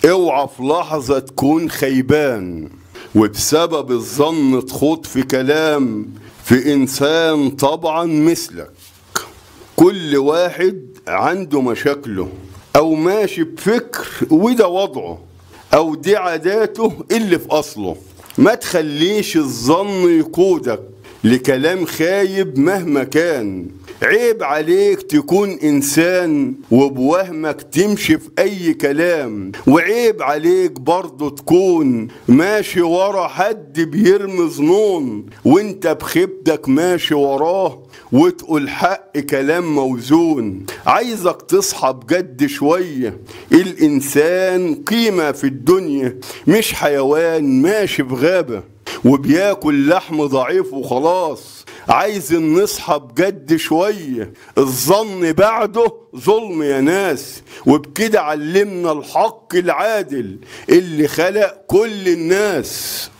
اوعى في لحظة تكون خيبان وبسبب الظن تخوض في كلام في إنسان طبعا مثلك كل واحد عنده مشاكله أو ماشي بفكر وده وضعه أو دي عاداته اللي في أصله ما تخليش الظن يقودك لكلام خايب مهما كان عيب عليك تكون إنسان وبوهمك تمشي في أي كلام وعيب عليك برضه تكون ماشي ورا حد بيرمي ظنون وانت بخيبتك ماشي وراه وتقول حق كلام موزون عايزك تصحى بجد شوية الإنسان قيمة في الدنيا مش حيوان ماشي في غابة وبياكل لحم ضعيف وخلاص عايز نصحى بجد شوية الظن بعده ظلم يا ناس وبكده علمنا الحق العادل اللي خلق كل الناس